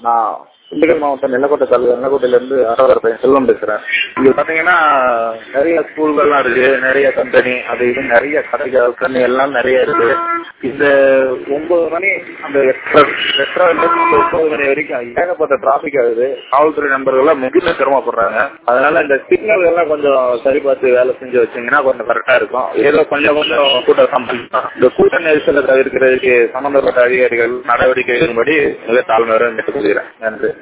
நான் திண்டுக்கல் மாவட்டம் நெல்லக்கோட்டை தாலுகா நெல்லக்கோட்டையிலேருந்து ஆட்டோக்கார பையன் செல்வம் பேசுகிறேன் இங்கே பார்த்தீங்கன்னா நிறைய ஸ்கூல்கள்லாம் இருக்கு நிறைய கம்பெனி அது இது நிறைய கடைகள் கண்ணி எல்லாம் நிறைய இருக்கு இந்த ஒன்பது மணி அந்த ரெஸ்டாரண்ட் ஒன்பது மணி வரைக்கும் ஏகப்பட்ட டிராபிக் ஆகுது காவல்துறை நண்பர்கள்லாம் மிகுந்த சிரமப்படுறாங்க அதனால இந்த சிக்னல் எல்லாம் கொஞ்சம் சரி பார்த்து வேலை செஞ்சு வச்சீங்கன்னா கொஞ்சம் கரெக்டா இருக்கும் ஏதோ கொஞ்சம் கொஞ்சம் கூட்டம் சமாளிக்கலாம் இந்த கூட்ட நெரிசலை தவிர்க்கிறதுக்கு சம்பந்தப்பட்ட அதிகாரிகள் நடவடிக்கை எடுக்கும்படி மிக தாழ்மையோட கேட்டுக்கொள்கிறேன் நன்றி